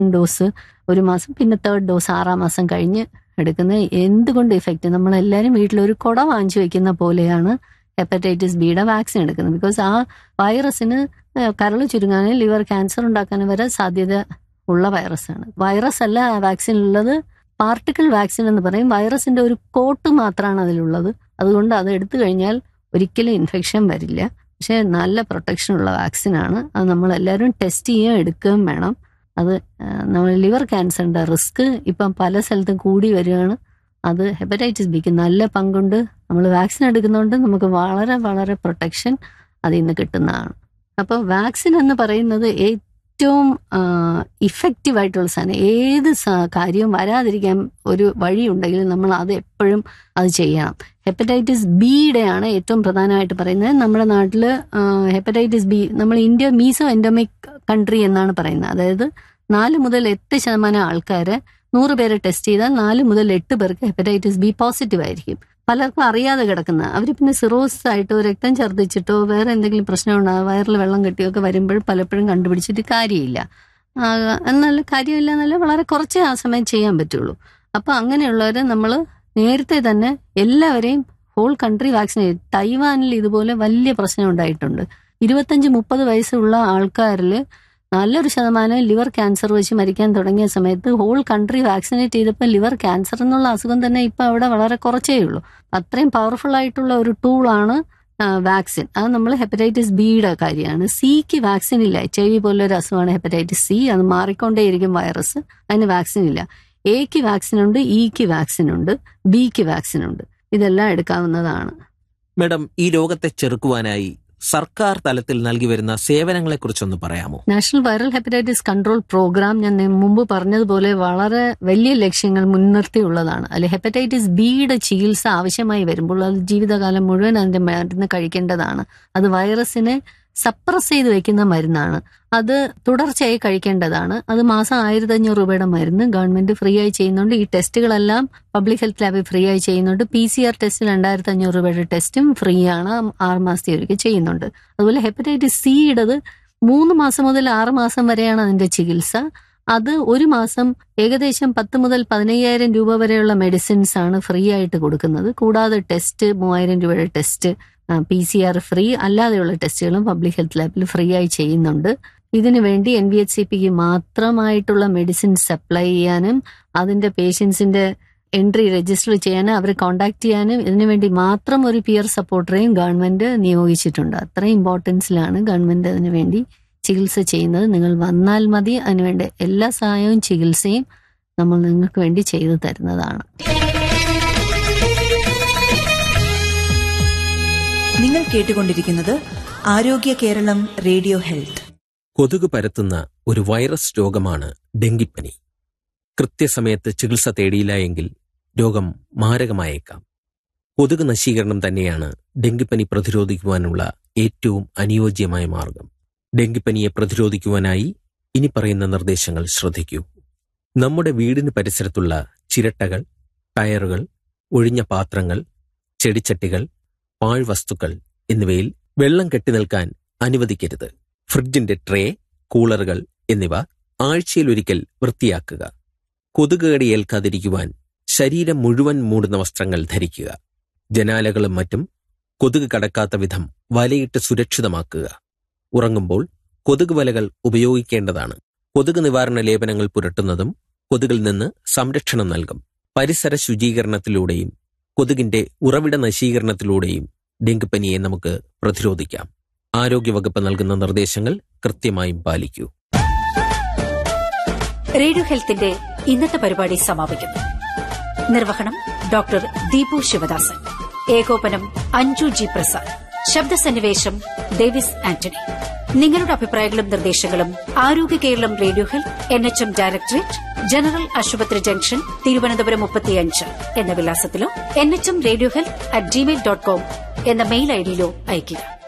dose ഒരു മാസം പിന്നെ തേർഡ് ഡോസ് ആറാം മാസം കഴിഞ്ഞ് എടുക്കുന്നത് എന്തുകൊണ്ട് ഇഫക്റ്റ് നമ്മളെല്ലാവരും വീട്ടിലൊരു കുട വാങ്ങിച്ചു വെക്കുന്ന പോലെയാണ് ഹെപ്പറ്റൈറ്റിസ് ബിയുടെ വാക്സിൻ എടുക്കുന്നത് ബിക്കോസ് ആ വൈറസിന് കരൾ ചുരുങ്ങാനും ലിവർ ക്യാൻസർ ഉണ്ടാക്കാനും വരെ സാധ്യത ഉള്ള വൈറസാണ് വൈറസ് അല്ല ആ വാക്സിനുള്ളത് പാർട്ടിക്കിൾ വാക്സിൻ എന്ന് പറയും വൈറസിന്റെ ഒരു കോട്ട് മാത്രമാണ് അതിലുള്ളത് അതുകൊണ്ട് അത് എടുത്തു കഴിഞ്ഞാൽ ഒരിക്കലും ഇൻഫെക്ഷൻ വരില്ല പക്ഷേ നല്ല പ്രൊട്ടക്ഷൻ ഉള്ള വാക്സിനാണ് അത് നമ്മൾ എല്ലാവരും ടെസ്റ്റ് ചെയ്യുകയും എടുക്കുകയും വേണം അത് ആ, നമ്മൾ ലിവർ ക്യാൻസറിന്റെ റിസ്ക് ഇപ്പം പല സ്ഥലത്തും കൂടി വരികയാണ് അത് ഹെപ്പറ്റൈറ്റിസ് ബിക്ക് നല്ല പങ്കുണ്ട് നമ്മൾ വാക്സിൻ എടുക്കുന്നതുകൊണ്ട് നമുക്ക് വളരെ വളരെ പ്രൊട്ടക്ഷൻ അതിൽ നിന്ന് കിട്ടുന്നതാണ് അപ്പോൾ വാക്സിൻ എന്ന് പറയുന്നത് ഏറ്റവും ഇഫക്റ്റീവ് ആയിട്ടുള്ള സാധനം ഏത് സ- കാര്യവും വരാതിരിക്കാൻ ഒരു വഴി ഉണ്ടെങ്കിൽ നമ്മൾ അത് എപ്പോഴും അത് ചെയ്യണം ഹെപ്പറ്റൈറ്റിസ് ബിയുടെയാണ് ഏറ്റവും പ്രധാനമായിട്ട് പറയുന്നത് നമ്മുടെ നാട്ടിൽ ഹെപ്പറ്റൈറ്റിസ് ബി നമ്മൾ ഇന്ത്യ മീസോ എൻഡമിക് കൺട്രി എന്നാണ് പറയുന്നത് അതായത് നാല് മുതൽ എട്ട് ശതമാനം ആൾക്കാരെ നൂറ് പേരെ ടെസ്റ്റ് ചെയ്താൽ നാല് മുതൽ എട്ട് പേർക്ക് ഹെപ്പറ്റൈറ്റിസ് ബി പോസിറ്റീവ് ആയിരിക്കും പലർക്കും അറിയാതെ കിടക്കുന്ന അവർ പിന്നെ സിറോസ് ആയിട്ടോ രക്തം ഛർദ്ദിച്ചിട്ടോ വേറെ എന്തെങ്കിലും പ്രശ്നം ഉണ്ടാകും വയറിൽ വെള്ളം കെട്ടിയൊക്കെ വരുമ്പോൾ പലപ്പോഴും കണ്ടുപിടിച്ചിട്ട് കാര്യമില്ല ആ, എന്നാൽ കാര്യമില്ല എന്നല്ല വളരെ കുറച്ചേ ആ സമയം ചെയ്യാൻ പറ്റുള്ളൂ അപ്പൊ അങ്ങനെയുള്ളവരെ നമ്മൾ നേരത്തെ തന്നെ എല്ലാവരെയും ഹോൾ കൺട്രി വാക്സിനേറ്റ് തൈവാനിൽ ഇതുപോലെ വലിയ പ്രശ്നം ഉണ്ടായിട്ടുണ്ട് ഇരുപത്തഞ്ച് മുപ്പത് വയസ്സുള്ള ആൾക്കാരിൽ നല്ലൊരു ശതമാനം ലിവർ ക്യാൻസർ വെച്ച് മരിക്കാൻ തുടങ്ങിയ സമയത്ത് ഹോൾ കൺട്രി വാക്സിനേറ്റ് ചെയ്തപ്പോൾ ലിവർ ക്യാൻസർ എന്നുള്ള അസുഖം തന്നെ ഇപ്പൊ അവിടെ വളരെ കുറച്ചേ ഉള്ളൂ അത്രയും പവർഫുൾ ആയിട്ടുള്ള ഒരു ടൂളാണ് വാക്സിൻ അത് നമ്മൾ ഹെപ്പറ്റൈറ്റിസ് ബിയുടെ കാര്യമാണ് സിക്ക് വാക്സിൻ ഇല്ല എച്ച് ഐ വി പോലൊരു അസുഖമാണ് ഹെപ്പറ്റൈറ്റിസ് സി അത് മാറിക്കൊണ്ടേയിരിക്കും വൈറസ് അതിന് വാക്സിൻ ഇല്ല എക്ക് വാക്സിൻ ഉണ്ട് ഇക്ക് വാക്സിൻ ഉണ്ട് ബിക്ക് വാക്സിൻ ഉണ്ട് ഇതെല്ലാം എടുക്കാവുന്നതാണ് മാഡം ഈ രോഗത്തെ ചെറുക്കുവാനായി സർക്കാർ തലത്തിൽ നൽകി വരുന്ന സേവനങ്ങളെക്കുറിച്ചൊന്ന് പറയാമോ national viral hepatitis control program ഞാൻ നേ- മുമ്പ് പറഞ്ഞതുപോലെ വളരെ വലിയ ലക്ഷ്യങ്ങൾ മുൻനിർത്തിയുള്ളതാണ് അല്ലെ ഹെപ്പറ്റൈറ്റിസ് ബിയുടെ ചികിത്സ ആവശ്യമായി വരുമ്പോൾ അത് ജീവിതകാലം മുഴുവൻ അതിന്റെ മരുന്ന് കഴിക്കേണ്ടതാണ് അത് വൈറസിനെ സപ്രസ് ചെയ്ത് വെക്കുന്ന മരുന്നാണ് അത് തുടർച്ചയായി കഴിക്കേണ്ടതാണ് അത് മാസം ആയിരത്തി അഞ്ഞൂറ് രൂപയുടെ മരുന്ന് ഗവൺമെന്റ് ഫ്രീ ആയി ചെയ്യുന്നുണ്ട് ഈ ടെസ്റ്റുകളെല്ലാം പബ്ലിക് ഹെൽത്ത് ലാബിൽ ഫ്രീ ആയി ചെയ്യുന്നുണ്ട് പി സി ആർ ടെസ്റ്റ് രണ്ടായിരത്തി അഞ്ഞൂറ് രൂപയുടെ ടെസ്റ്റും ഫ്രീ ആണ് ആറ് മാസത്തെ ഒരിക്കൽ ചെയ്യുന്നുണ്ട് അതുപോലെ ഹെപ്പറ്റൈറ്റിസ് സിയുടേത് മൂന്ന് മാസം മുതൽ ആറ് മാസം വരെയാണ് അതിന്റെ ചികിത്സ അത് ഒരു മാസം ഏകദേശം പത്ത് മുതൽ പതിനയ്യായിരം രൂപ വരെയുള്ള മെഡിസിൻസ് ആണ് ഫ്രീ ആയിട്ട് കൊടുക്കുന്നത് കൂടാതെ ടെസ്റ്റ് മൂവായിരം രൂപയുടെ test P C R free അല്ലാതെയുള്ള ടെസ്റ്റുകളും പബ്ലിക് ഹെൽത്ത് ലാബിൽ ഫ്രീ ആയി ചെയ്യുന്നുണ്ട് ഇതിനു വേണ്ടി എൻ വി എച്ച് സി പിക്ക് മാത്രമായിട്ടുള്ള മെഡിസിൻ സപ്ലൈ ചെയ്യാനും അതിന്റെ പേഷ്യൻസിന്റെ എൻട്രി രജിസ്റ്റർ ചെയ്യാനും അവരെ കോണ്ടാക്ട് ചെയ്യാനും ഇതിനുവേണ്ടി മാത്രം ഒരു പിയർ സപ്പോർട്ടറെയും ഗവൺമെന്റ് നിയോഗിച്ചിട്ടുണ്ട് അത്രയും ഇമ്പോർട്ടൻസിലാണ് ഗവൺമെന്റ് അതിനു വേണ്ടി ചികിത്സ ചെയ്യുന്നത് നിങ്ങൾ വന്നാൽ മതി അതിനുവേണ്ട എല്ലാ സഹായവും ചികിത്സയും നമ്മൾ നിങ്ങൾക്ക് വേണ്ടി ചെയ്തു തരുന്നതാണ് നിങ്ങൾ കേട്ടുകൊണ്ടിരിക്കുന്നത് ആരോഗ്യ കേരളം റേഡിയോ ഹെൽത്ത് കൊതുക് പരത്തുന്ന ഒരു വൈറസ് രോഗമാണ് ഡെങ്കിപ്പനി കൃത്യസമയത്ത് ചികിത്സ തേടിയില്ല എങ്കിൽ രോഗം മാരകമായേക്കാം കൊതുക് നശീകരണം തന്നെയാണ് ഡെങ്കിപ്പനി പ്രതിരോധിക്കുവാനുള്ള ഏറ്റവും അനുയോജ്യമായ മാർഗം ഡെങ്കിപ്പനിയെ പ്രതിരോധിക്കുവാനായി ഇനി പറയുന്ന നിർദ്ദേശങ്ങൾ ശ്രദ്ധിക്കൂ നമ്മുടെ വീടിന് പരിസരത്തുള്ള ചിരട്ടകൾ ടയറുകൾ ഒഴിഞ്ഞ പാത്രങ്ങൾ ചെടിച്ചട്ടികൾ പാഴ്വസ്തുക്കൾ എന്നിവയിൽ വെള്ളം കെട്ടിനിൽക്കാൻ അനുവദിക്കരുത് ഫ്രിഡ്ജിന്റെ ട്രേ കൂളറുകൾ എന്നിവ ആഴ്ചയിലൊരിക്കൽ വൃത്തിയാക്കുക കൊതുക് കടി ഏൽക്കാതിരിക്കുവാൻ ശരീരം മുഴുവൻ മൂടുന്ന വസ്ത്രങ്ങൾ ധരിക്കുക ജനാലകളും മറ്റും കൊതുക് കടക്കാത്ത വിധം വലയിട്ട് സുരക്ഷിതമാക്കുക ഉറങ്ങുമ്പോൾ കൊതുക് വലകൾ ഉപയോഗിക്കേണ്ടതാണ് കൊതുക് നിവാരണ ലേപനങ്ങൾ പുരട്ടുന്നതും കൊതുകിൽ നിന്ന് സംരക്ഷണം നൽകും പരിസര ശുചീകരണത്തിലൂടെയും കൊതുകിന്റെ ഉറവിട നശീകരണത്തിലൂടെയും ഡെങ്കിപ്പനിയെ നമുക്ക് പ്രതിരോധിക്കാം ആരോഗ്യവകുപ്പ് നൽകുന്ന നിർദ്ദേശങ്ങൾ കൃത്യമായും പാലിക്കൂ റേഡിയോ ഹെൽത്തിന്റെ ഇന്നത്തെ പരിപാടി സമാപിക്കുന്നു നിർവഹണം ഡോക്ടർ ദീപു ശിവദാസൻ ഏകോപനം അഞ്ജു ജി പ്രസാദ് ശബ്ദസന്നിവേശം ഡേവിസ് ആന്റണി നിങ്ങളുടെ അഭിപ്രായങ്ങളും നിർദ്ദേശങ്ങളും Arogya Keralam radio health N H M directorate general ആശുപത്രി ജംഗ്ഷൻ തിരുവനന്തപുരം മുപ്പത്തിയഞ്ച് എന്ന വിലാസത്തിലോ N H M radio health at Gmail dot com എന്ന മെയിൽ ഐഡിയിലോ അയയ്ക്കുക